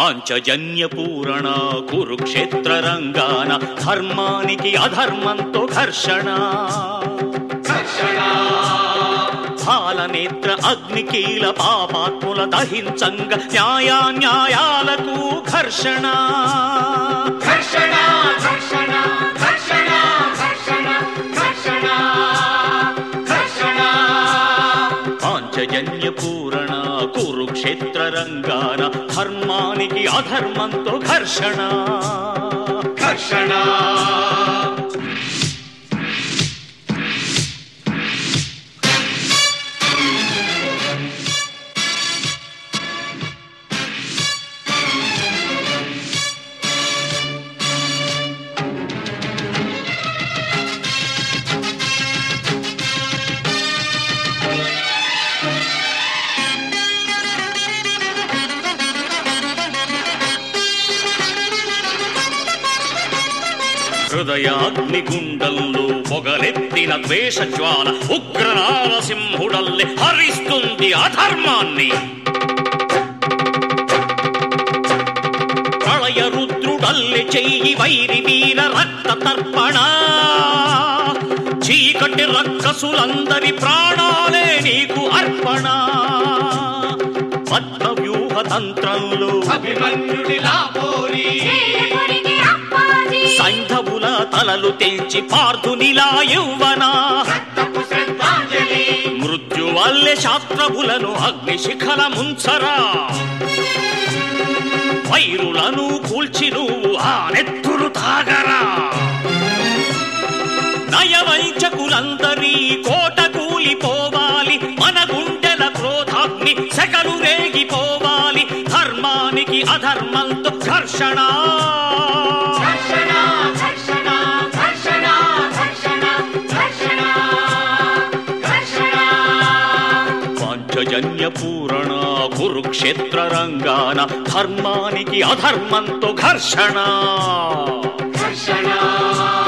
పాంచజన్య పూరణ కురుక్షేత్ర రంగాన ధర్మానికి అధర్మంతో ఘర్షణ పాలనేత్ర అగ్నికీల పాపాత్ముల దహించంగ న్యాయాన్యాయాలకు ఘర్షణ ఘర్షణ ఘర్షణ ఘర్షణ ఘర్షణ ఘర్షణ ఘర్షణ పాంచజన్య పూరణ కురుక్షేత్ర రంగాన ధర్మానికి అధర్మంతో ఘర్షణ ఘర్షణ హృదయాగ్ని గుండంలో పొగలెత్తిన ద్వేష జ్వాల ఉగ్రనాల సింహుడల్లే హరిస్తుంది అధర్మాన్ని ప్రళయ రుద్రుడల్లె చెయ్యి వైరి వీర రక్త తర్పణ చీకటి రక్కసులందరి ప్రాణాలే నీకు అర్పణ పద్మ వ్యూహ తంత్రంలో అభిమన్యుడిలా పోరి చేయకుడికి అప్పాజీ సైంధవుల తలలు తెంచి పార్థునిలా యౌవన రక్తపు శ్రద్ధాంజలి మృత్యు వల్లే శాస్త్రములను అగ్నిశిఖల ముంచరా వైరులను కూల్చి నువ్వు ఆ నెత్తులు తాగరా నయవైచకులందరి కోట కూలిపోవాలి మన గుండెల క్రోధాగ్ని సెగలు రేగిపోవాలి ధర్మానికి అధర్మంతో ఘర్షణ ఘర్షణ ఘర్షణ ఘర్షణ ఘర్షణ ఘర్షణ ఘర్షణ పాంచజన్య పూరణ కురుక్షేత్ర రంగాన ధర్మానికి అధర్మంతో ఘర్షణ ఘర్షణ